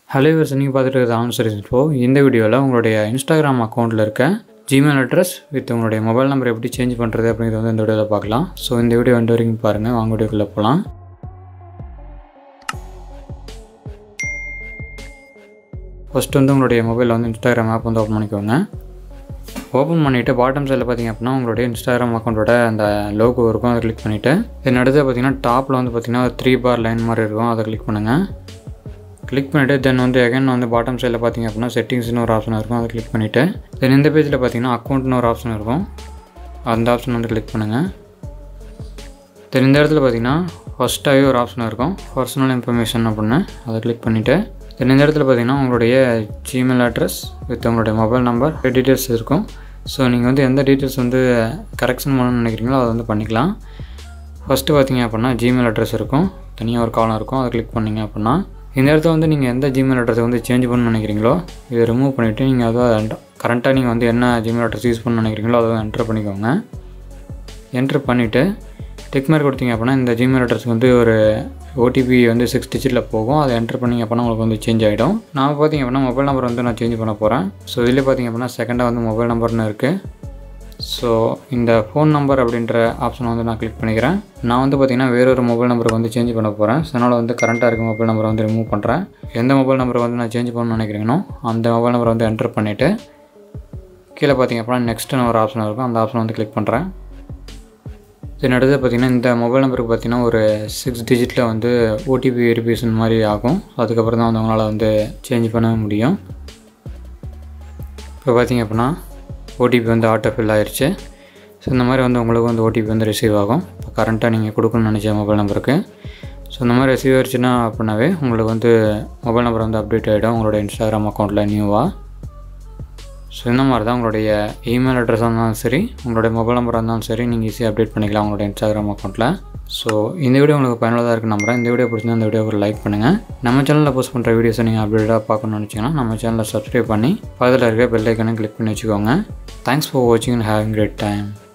hello இவர் நீங்கள் பார்த்துட்டு இருக்கிறது ஆன்சர் இன்ஃபோ இந்த வீடியோவில் உங்களுடைய இன்ஸ்டாகிராம் அக்கௌண்ட்டில் இருக்க ஜிமெயில் அட்ரஸ் வித் உங்களுடைய மொபைல் நம்பர் எப்படி சேஞ்ச் பண்ணுறது அப்படிங்கிறது வந்து இந்த வீடியோவில் பார்க்கலாம் ஸோ இந்த வீடியோ வந்து வரைக்கும் பாருங்கள் வாங்க வீடியோக்குள்ளே போகலாம் ஃபஸ்ட்டு வந்து உங்களுடைய மொபைலில் வந்து இன்ஸ்டாகிராம் ஆப் வந்து ஓப்பன் பண்ணிக்கோங்க ஓப்பன் பண்ணிவிட்டு பாட்டம் சைடில் பார்த்தீங்க அப்படின்னா உங்களுடைய இன்ஸ்டாகிராம் அக்கௌண்ட்டோட அந்த லோகோ இருக்கும் அதை கிளிக் பண்ணிவிட்டு தென் அடுத்து பார்த்தீங்கன்னா டாப்பில் வந்து பார்த்தீங்கன்னா த்ரீ பார் லைன் மாதிரி இருக்கும் அதை கிளிக் பண்ணுங்கள் கிளிக் பண்ணிவிட்டு தென் வந்து எகைன் வந்து பாட்டம் சைடில் பார்த்தீங்க அப்படின்னா செட்டிங்ஸ்னு ஒரு ஆப்ஷன் இருக்கும் அதை கிளிக் பண்ணிவிட்டு தென் இந்த பேஜில் பார்த்தீங்கன்னா அக்கௌண்ட்னு ஒரு ஆப்ஷன் இருக்கும் அந்த ஆப்ஷன் வந்து கிளிக் பண்ணுங்கள் தென் இந்த இடத்துல பார்த்தீங்கன்னா ஃபஸ்ட்டாகவே ஒரு ஆப்ஷன் இருக்கும் பர்சனல் இன்ஃபர்மேஷன் அப்படின்னு அதை கிளிக் பண்ணிவிட்டு தென் இந்த இடத்துல பார்த்தீங்கன்னா உங்களுடைய ஜிமெயில் அட்ரஸ் வித் உங்களுடைய மொபைல் நம்பர் டீட்டெயில்ஸ் இருக்கும் ஸோ நீங்கள் வந்து எந்த டீட்டெயில்ஸ் வந்து கரெக்ஷன் பண்ணணும்னு நினைக்கிறீங்களோ அதை வந்து பண்ணிக்கலாம் ஃபஸ்ட்டு பார்த்தீங்க அப்படின்னா ஜிமெயில் அட்ரஸ் இருக்கும் தனியாக ஒரு காலம் இருக்கும் அதை கிளிக் பண்ணிங்க அப்படின்னா இந்த இடத்துல வந்து நீங்கள் எந்த ஜிமெயில் அட்ரஸை வந்து சேஞ்ச் பண்ணணும்னு நினைக்கிறீங்களோ இதை ரிமூவ் பண்ணிவிட்டு நீங்கள் அதை கரண்ட்டாக நீங்கள் வந்து என்ன ஜிமெயில் அட்ரஸ் யூஸ் பண்ணணும்னு நினைக்கிறீங்களோ அதை என்ட்ரு பண்ணிக்கோங்க என்ட்ரு பண்ணிவிட்டு டிக் மார்க் கொடுத்தீங்க அப்படின்னா இந்த ஜிமெயில் அட்ரஸ்க்கு வந்து ஒரு ஓடிபி வந்து சிக்ஸ் டிஜிட்டில் போகும் அதை என்ட்ரு பண்ணிங்க அப்படின்னா உங்களுக்கு வந்து சேஞ்ச் ஆகிடும் நான் பார்த்தீங்க அப்படின்னா மொபைல் நம்பர் வந்து நான் சேஞ்ச் பண்ண போகிறேன் ஸோ இதில் பார்த்தீங்க அப்படின்னா செகண்டாக வந்து மொபைல் நம்பர்னு இருக்குது ஸோ இந்த ஃபோன் நம்பர் அப்படின்ற ஆப்ஷனை வந்து நான் கிளிக் பண்ணிக்கிறேன் நான் வந்து பார்த்திங்கன்னா வேறொரு மொபைல் நம்பருக்கு வந்து சேஞ்ச் பண்ண போகிறேன் ஸோ அதனால் வந்து கரண்ட்டாக இருக்க மொபைல் நம்பரை வந்து ரிமூவ் பண்ணுறேன் எந்த மொபைல் நம்பரை வந்து நான் சேஞ்ச் பண்ணணும்னு நினைக்கிறீங்களோ அந்த மொபைல் நம்பரை வந்து என்ட்ரு பண்ணிவிட்டு கீழே பார்த்தீங்க அப்படின்னா நெக்ஸ்ட்டுன்னு ஒரு ஆப்ஷன் இருக்கும் அந்த ஆப்ஷனை வந்து கிளிக் பண்ணுறேன் தென் அடுத்து பார்த்திங்கன்னா இந்த மொபைல் நம்பருக்கு பார்த்திங்கன்னா ஒரு சிக்ஸ் டிஜிட்டில் வந்து ஓடிபி வெரிஃபிகேஷன் மாதிரி ஆகும் அதுக்கப்புறம் தான் வந்து உங்களால் வந்து சேஞ்ச் பண்ண முடியும் இப்போ பார்த்திங்க அப்படின்னா ஓடிபி வந்து ஆட்டோ ஃபில் ஆயிடுச்சு ஸோ இந்த மாதிரி வந்து உங்களுக்கு வந்து ஓடிபி வந்து ரிசீவ் ஆகும் இப்போ கரண்ட்டாக நீங்கள் கொடுக்கணும்னு நினச்ச மொபைல் நம்பருக்கு ஸோ இந்த மாதிரி ரிசீவ் ஆயிடுச்சுன்னா அப்படின்னாவே உங்களுக்கு வந்து மொபைல் நம்பர் வந்து அப்டேட் ஆகிடும் உங்களோட இன்ஸ்டாகிராம் அக்கௌண்ட்டில் நியூவாக ஸோ இந்த மாதிரி தான் உங்களுடைய இமெயில் அட்ரஸாக இருந்தாலும் சரி உங்களுடைய மொபைல் நம்பராக இருந்தாலும் சரி நீங்கள் ஈஸியாக அப்டேட் பண்ணிக்கலாம் உங்களோட இன்ஸ்டாகிராம் அக்கௌண்ட்டில் ஸோ இந்த வீடியோ உங்களுக்கு பயனுள்ளதாக இருக்குது நம்புறேன் இந்த வீடியோ பிடிச்சிருந்தா இந்த வீடியோ ஒரு லைக் பண்ணுங்கள் நம்ம சேனலில் போஸ்ட் பண்ணுற வீடியோஸை நீங்கள் அப்டேட்டாக பார்க்கணும்னு நினச்சிங்கன்னா நம்ம சேனலை சப்ஸ்கிரைப் பண்ணி பக்கத்தில் இருக்க பெல் ஐக்கனை கிளிக் பண்ணி வச்சுக்கோங்க தேங்க்ஸ் ஃபார் வாட்சிங் அண்ட் ஹேவிங் கிரேட் டைம்